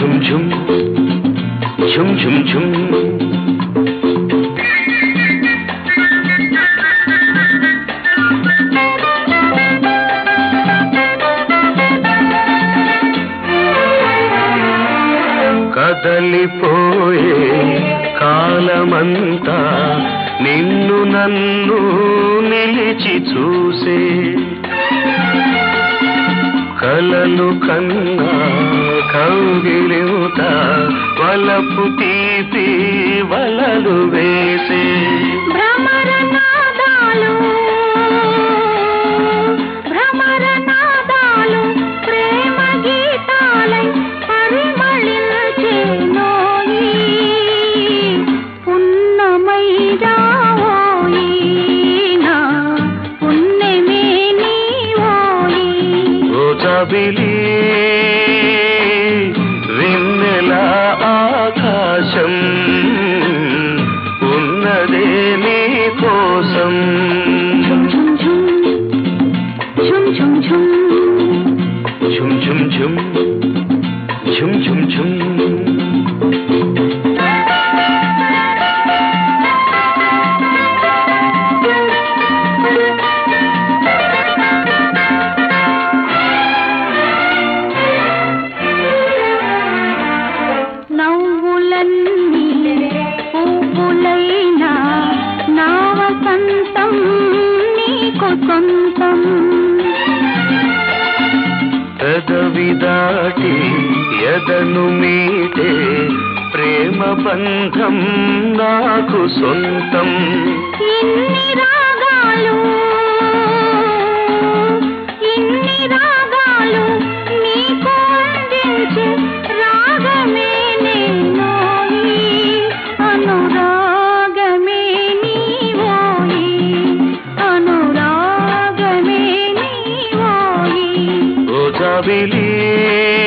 ఝుమ్ ఝుమ్ ఝుమ్ ఝుమ్ ఝుమ్ కదలిపోయే కాలమంతా నిన్ను నన్ను నిలిచి చూసే కలలు కన్నా కౌగిలింత వలపు తీపి వలలు వేసే భ్రమర నాదాలు భ్రమర నాదాలు ప్రేమ గీతాలై పరిమళించే నోయి పున్నమై రావోయి నా పున్నమే నీవోయి ఓ చబిలి వెన్నెల ఆకాశం ఉన్నదే నీ కోసం ఝుమ్ ఝుమ్ ఝుమ్ ఝుమ్ ఝుమ్ ఝుమ్ ఝుమ్ ఝుమ్ ఝుమ్ ఝుమ్ ఝుమ్ ఝుమ్ నవ్వులన్నీ పువ్వులైనా నా వసంతం నీకు సొంతం పెదవి దాటి ఎదను మీటే ప్రేమ బంధం నాకు సొంతం ఇన్ని రాగాలు ఇన్ని రాగాలు నీకు అందించే రాగమే నేనోయి అనురాగమే నీవోయి అనురాగమే నీవోయి ఓ జాబిలి